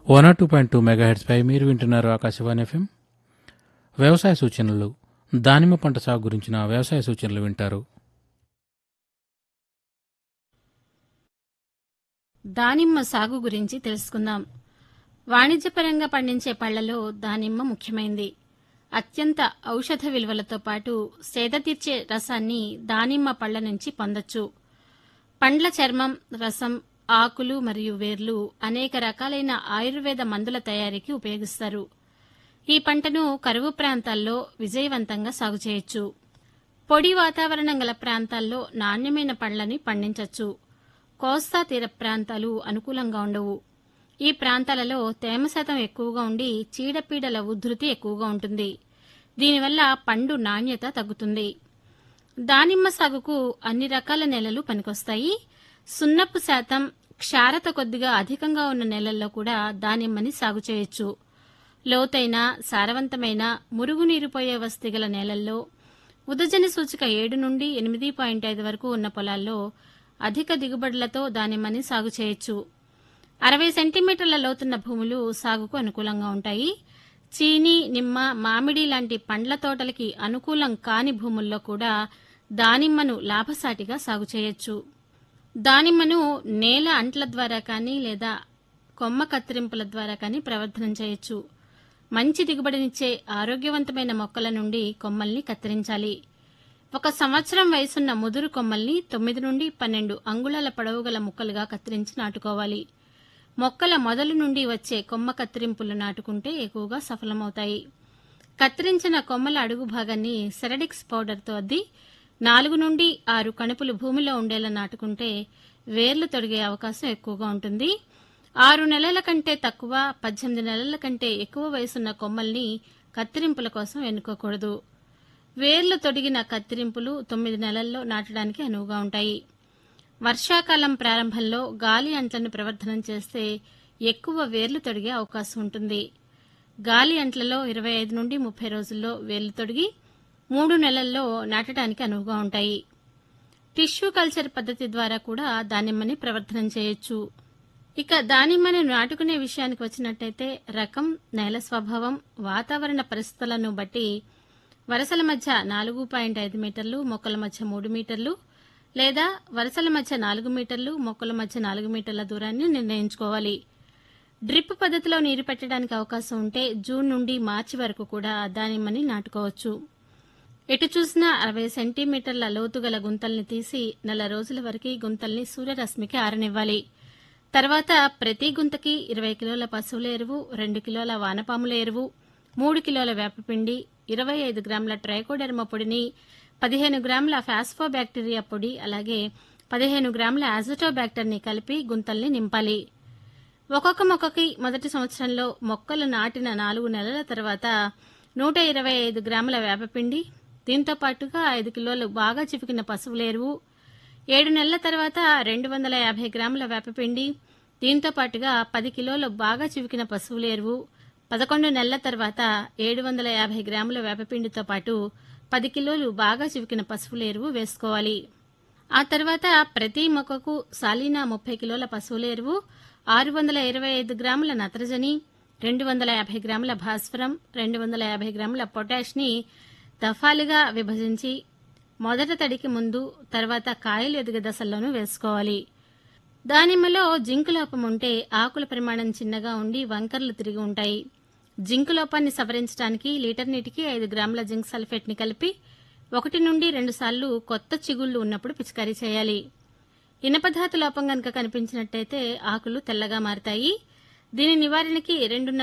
one two point two మెగాహెడ్స్పై మీరు వింటున్నారు ఆకాశవాణి ఎఫ్ఎం వ్యవసాయ సూచనలు దానిమ్మ పంట సాగు గురించిన వ్యవసాయ సూచనలు వింటారు దానిమ్మ సాగు గురించి తెలుసుకుందాం వాణిజ్యపరంగా పండించే పళ్లలో దానిమ్మ ముఖ్యమైంది అత్యంత ఔషధ విలువలతో పాటు సేద తీర్చే రసాన్ని దానిమ్మ పళ్ల నుంచి పొందొచ్చు పండ్ల చర్మం రసం ఆకులు మరియు వేర్లు అనేక రకాలైన ఆయుర్వేద మందుల తయారీకి ఉపయోగిస్తారు ఈ పంటను కరువు ప్రాంతాల్లో విజయవంతంగా సాగు చేయొచ్చు పొడి వాతావరణం గల ప్రాంతాల్లో నాణ్యమైన పండ్లని పండించవచ్చు కోస్తా తీర ప్రాంతాలు అనుకూలంగా ఉండవు ఈ ప్రాంతాలలో తేమ శాతం ఎక్కువగా ఉండి చీడపీడల ఉధృతి ఎక్కువగా ఉంటుంది దీనివల్ల పండు నాణ్యత తగ్గుతుంది దానిమ్మ సాగుకు అన్ని రకాల నేలలు పనికొస్తాయి సున్నపు శాతం క్షారత కొద్దిగా అధికంగా ఉన్న నేలల్లో కూడా దానిమ్మని సాగు చేయొచ్చు లోతైన సారవంతమైన మురుగునీరు పోయే వసతి గల నేలల్లో ఉదజని సూచిక ఏడు నుండి ఎనిమిది పాయింట్ ఐదు వరకు ఉన్న పొలాల్లో అధిక దిగుబడులతో దానిమ్మని సాగు చేయొచ్చు అరవై సెంటీమీటర్ల లోతున్న భూములు సాగుకు అనుకూలంగా ఉంటాయి చీని నిమ్మ మామిడి లాంటి పండ్ల తోటలకి అనుకూలం కాని భూముల్లో కూడా దానిమ్మను లాభసాటిగా సాగు చేయొచ్చు దానిమ్మను నేల అంట్ల ద్వారా కానీ లేదా కొమ్మ కత్తిరింపుల ద్వారా కానీ ప్రవర్ధనం చేయొచ్చు మంచి దిగుబడినిచ్చే ఆరోగ్యవంతమైన మొక్కల నుండి కొమ్మల్ని కత్తిరించాలి ఒక సంవత్సరం వయసున్న ముదురు కొమ్మల్ని తొమ్మిది నుండి పన్నెండు అంగుళాల పొడవు గల ముక్కలుగా కత్తిరించి నాటుకోవాలి మొక్కల మొదలు నుండి వచ్చే కొమ్మ కత్తిరింపులు నాటుకుంటే ఎక్కువగా సఫలమవుతాయి కత్తిరించిన కొమ్మల అడుగు భాగాన్ని సెరడిక్స్ పౌడర్తో అద్ది నాలుగు నుండి ఆరు కణుపులు భూమిలో ఉండేలా నాటుకుంటే వేర్లు తొడిగే అవకాశం ఎక్కువగా ఉంటుంది ఆరు నెలల కంటే తక్కువ పద్దెనిమిది నెలల కంటే ఎక్కువ వయసున్న కొమ్మల్ని కత్తిరింపుల కోసం ఎన్నుకోకూడదు వేర్లు తొడిగిన కత్తిరింపులు తొమ్మిది నెలల్లో నాటడానికి అనువుగా ఉంటాయి వర్షాకాలం ప్రారంభంలో గాలి అంట్లను ప్రవర్ధనం చేస్తే ఎక్కువ వేర్లు తొడిగే అవకాశం ఉంటుంది గాలి అంట్లలో ఇరవై ఐదు నుండి ముప్పై రోజుల్లో వేర్లు తొడిగి మూడు నెలల్లో నాటడానికి అనువుగా ఉంటాయి టిష్యూ కల్చర్ పద్ధతి ద్వారా కూడా దానిమ్మని ప్రవర్ధనం చేయొచ్చు ఇక దానిమ్మని నాటుకునే విషయానికి వచ్చినట్టయితే రకం నేల స్వభావం వాతావరణ పరిస్థితులను బట్టి వరసల మధ్య నాలుగు పాయింట్ ఐదు మీటర్లు మొక్కల మధ్య మూడు మీటర్లు లేదా వరుసల మధ్య నాలుగు మీటర్లు మొక్కల మధ్య నాలుగు మీటర్ల దూరాన్ని నిర్ణయించుకోవాలి డ్రిప్ పద్ధతిలో నీరు పెట్టడానికి అవకాశం ఉంటే జూన్ నుండి మార్చి వరకు కూడా దానిమ్మని నాటుకోవచ్చు ఎటు చూసినా అరవై సెంటీమీటర్ల లోతుగల గుంతల్ని తీసి నెల రోజుల వరకు గుంతల్ని సూర్యరశ్మికి ఆరనివ్వాలి తర్వాత ప్రతి గుంతకి ఇరవై కిలోల పశువుల ఎరువు రెండు కిలోల వానపాముల ఎరువు మూడు కిలోల వేపపిండి ఇరవై ఐదు గ్రాముల ట్రైకోడెర్మా పొడిని పదిహేను గ్రాముల ఫాస్ఫోబ్యాక్టీరియా పొడి అలాగే పదిహేను గ్రాముల యాజటోబ్యాక్టర్ని కలిపి గుంతల్ని నింపాలి ఒక్కొక్క మొక్కకి మొదటి సంవత్సరంలో మొక్కలు నాటిన నాలుగు నెలల తర్వాత నూట ఇరవై ఐదు గ్రాముల వేపపిండి దీంతో పాటుగా ఐదు కిలోలు బాగా చివికిన పశువుల ఎరువు ఏడు నెలల తర్వాత రెండు వందల యాభై గ్రాముల వేపపిండి దీంతో పాటుగా పది కిలోలు బాగా చివికిన పశువుల ఎరువు పదకొండు నెలల తర్వాత ఏడు వందల యాభై గ్రాముల వేపపిండితో పాటు పది కిలోలు బాగా చివికిన పశువుల ఎరువు వేసుకోవాలి ఆ తర్వాత ప్రతి మొక్కకు సాలీనా ముప్పై కిలోల పశువుల ఎరువు ఆరు వందల ఇరవై ఐదు గ్రాముల నత్రజని రెండు వందల యాభై గ్రాముల భాస్వరం రెండు వందల యాభై గ్రాముల పొటాష్ని దఫాలుగా విభజించి మొదట తడికి ముందు తర్వాత కాయలు ఎదిగే దశల్లోనూ వేసుకోవాలి దానిమ్మలో జింకు లోపం ఉంటే ఆకుల పరిమాణం చిన్నగా ఉండి వంకర్లు తిరిగి ఉంటాయి జింకు లోపాన్ని సవరించడానికి లీటర్ నీటికి ఐదు గ్రాముల జింక్ సల్ఫేట్ని కలిపి ఒకటి నుండి రెండు సార్లు కొత్త చిగుళ్లు ఉన్నప్పుడు పిచికారీ చేయాలి ఇనపధాతు లోపం గనక కనిపించినట్టయితే ఆకులు తెల్లగా మారతాయి దీని నివారణకి రెండున్నర